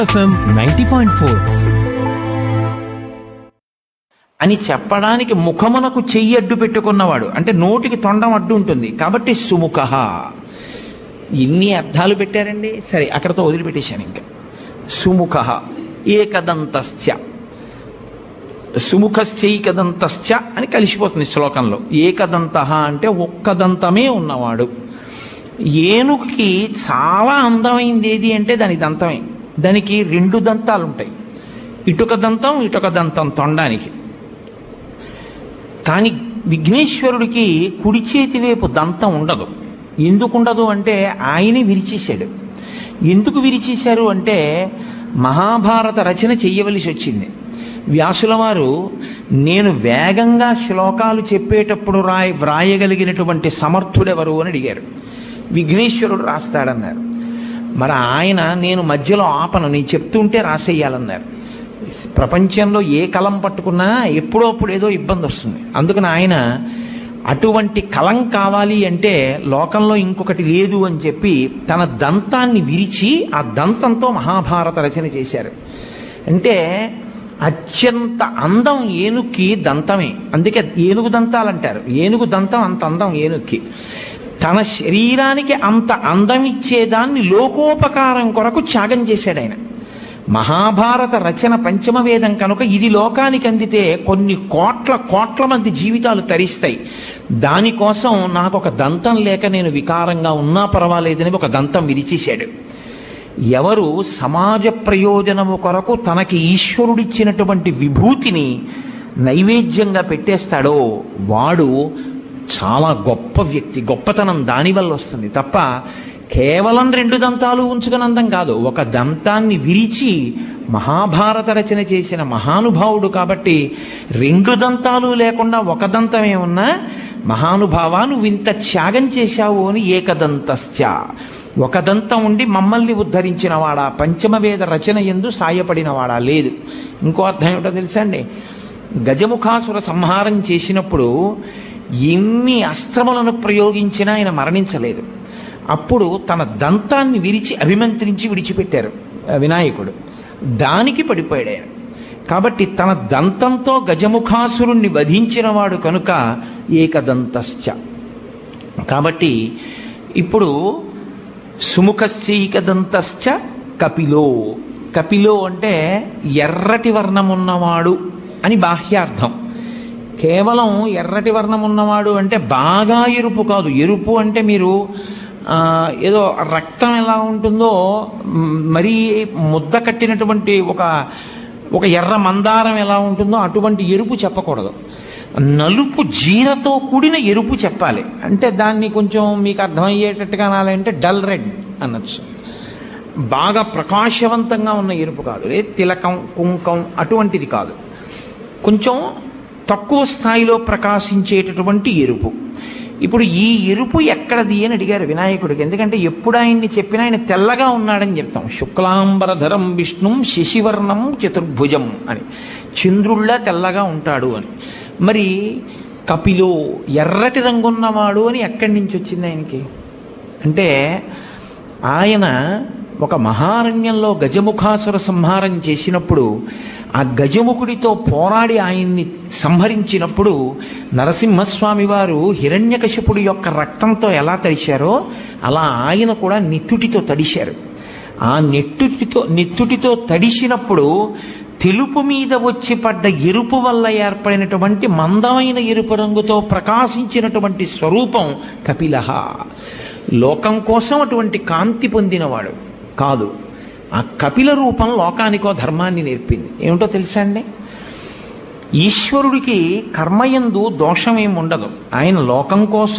FM ninety point four అని చెప్పడానికి ముఖమునకు చెయ్యి అడ్డు పెట్టుకున్నవాడు అంటే నోటికి తొండం అడ్డు ఉంటుంది కాబట్టి సుముఖ ఇన్ని అర్థాలు పెట్టారండి సరే అక్కడతో వదిలిపెట్టేశాను ఇంకా సుముఖ ఏకదంతశ్చ సుముఖశ్చైకదంతశ్చ అని కలిసిపోతుంది శ్లోకంలో ఏకదంత అంటే ఒక్కదంతమే ఉన్నవాడు ఏనుగుకి చాలా అందమైంది ఏది అంటే దాని దంతమే దానికి రెండు దంతాలు ఉంటాయి ఇటుక దంతం ఇటుక దంతం తొండానికి కానీ విఘ్నేశ్వరుడికి కుడి చేతి వైపు దంతం ఉండదు ఎందుకు ఉండదు అంటే ఆయనే విరిచేశాడు ఎందుకు విరిచేశారు అంటే మహాభారత రచన చెయ్యవలసి వచ్చింది వ్యాసుల వారు నేను వేగంగా శ్లోకాలు చెప్పేటప్పుడు రాయ వ్రాయగలిగినటువంటి సమర్థుడెవరు అని అడిగారు విఘ్నేశ్వరుడు రాస్తాడన్నారు మరి ఆయన నేను మధ్యలో ఆపను నేను చెప్తుంటే రాసేయాలన్నారు ప్రపంచంలో ఏ కలం పట్టుకున్నా ఎప్పుడో అప్పుడు ఏదో ఇబ్బంది వస్తుంది అందుకని ఆయన అటువంటి కలం కావాలి అంటే లోకంలో ఇంకొకటి లేదు అని చెప్పి తన దంతాన్ని విరిచి ఆ దంతంతో మహాభారత రచన చేశారు అంటే అత్యంత అందం ఏనుక్కి దంతమే అందుకే ఏనుగు దంతాలు అంటారు ఏనుగు దంతం అంత అందం ఏనుక్కి తన శరీరానికి అంత అందం ఇచ్చేదాన్ని లోకోపకారం కొరకు త్యాగం చేశాడు ఆయన మహాభారత రచన పంచమ వేదం కనుక ఇది లోకానికి అందితే కొన్ని కోట్ల కోట్ల మంది జీవితాలు తరిస్తాయి దానికోసం నాకు ఒక దంతం లేక నేను వికారంగా ఉన్నా పర్వాలేదని ఒక దంతం విరిచేశాడు ఎవరు సమాజ ప్రయోజనము కొరకు తనకి ఈశ్వరుడిచ్చినటువంటి విభూతిని నైవేద్యంగా పెట్టేస్తాడో వాడు చాలా గొప్ప వ్యక్తి గొప్పతనం దానివల్ల వస్తుంది తప్ప కేవలం రెండు దంతాలు ఉంచుకుని అందం కాదు ఒక దంతాన్ని విరిచి మహాభారత రచన చేసిన మహానుభావుడు కాబట్టి రెండు దంతాలు లేకుండా ఒక దంతమే ఉన్నా మహానుభావ నువ్వు ఇంత త్యాగం చేశావు అని ఏకదంతశ్చ ఒక దంతం ఉండి మమ్మల్ని ఉద్ధరించినవాడా పంచమవేద రచన ఎందు సాయపడినవాడా లేదు ఇంకో అర్థం ఏమిటో తెలుసా అండి గజముఖాసుర సంహారం చేసినప్పుడు ఎన్ని అస్త్రములను ప్రయోగించినా ఆయన మరణించలేదు అప్పుడు తన దంతాన్ని విరిచి అభిమంత్రించి విడిచిపెట్టారు ఆ వినాయకుడు దానికి పడిపోయాడు ఆయన కాబట్టి తన దంతంతో గజముఖాసురుణ్ణి వధించినవాడు కనుక ఏకదంతశ్చ కాబట్టి ఇప్పుడు సుముఖశ్చైకదంతశ్చ కపిలో కపిలో అంటే ఎర్రటి వర్ణమున్నవాడు అని బాహ్యార్థం కేవలం ఎర్రటి వర్ణం ఉన్నవాడు అంటే బాగా ఎరుపు కాదు ఎరుపు అంటే మీరు ఆ, ఏదో రక్తం ఎలా ఉంటుందో మ్, మరీ ముద్ద కట్టినటువంటి ఒక ఒక ఎర్ర మందారం ఎలా ఉంటుందో అటువంటి ఎరుపు చెప్పకూడదు నలుపు జీరతో కూడిన ఎరుపు చెప్పాలి అంటే దాన్ని కొంచెం మీకు అర్థమయ్యేటట్టుగా అనాలంటే డల్ రెడ్ అనొచ్చు బాగా ప్రకాశవంతంగా ఉన్న ఎరుపు కాదు ఏ తిలకం కుంకం అటువంటిది కాదు కొంచెం తక్కువ స్థాయిలో ప్రకాశించేటటువంటి ఎరుపు ఇప్పుడు ఈ ఎరుపు ఎక్కడది అని అడిగారు వినాయకుడికి ఎందుకంటే ఎప్పుడు ఆయన్ని చెప్పినా ఆయన తెల్లగా ఉన్నాడని చెప్తాం శుక్లాంబరధరం విష్ణుం శశివర్ణం చతుర్భుజం అని చంద్రుళ్ళ తెల్లగా ఉంటాడు అని మరి కపిలో ఎర్రటి రంగున్నవాడు అని ఎక్కడి నుంచి వచ్చింది ఆయనకి అంటే ఆయన ఒక మహారణ్యంలో గజముఖాసుర సంహారం చేసినప్పుడు ఆ గజముఖుడితో పోరాడి ఆయన్ని సంహరించినప్పుడు నరసింహస్వామి వారు హిరణ్యకశిపుడి యొక్క రక్తంతో ఎలా తడిశారో అలా ఆయన కూడా నిత్తుటితో తడిశారు ఆ నెట్టుటితో నెత్తుటితో తడిసినప్పుడు తెలుపు మీద వచ్చి పడ్డ ఎరుపు వల్ల ఏర్పడినటువంటి మందమైన ఎరుపు రంగుతో ప్రకాశించినటువంటి స్వరూపం కపిలహ లోకం కోసం అటువంటి కాంతి పొందినవాడు కాదు ఆ కపిల రూపం లోకానికో ధర్మాన్ని నేర్పింది ఏమిటో తెలుసా అండి ఈశ్వరుడికి కర్మయందు దోషం ఏమి ఉండదు ఆయన లోకం కోసం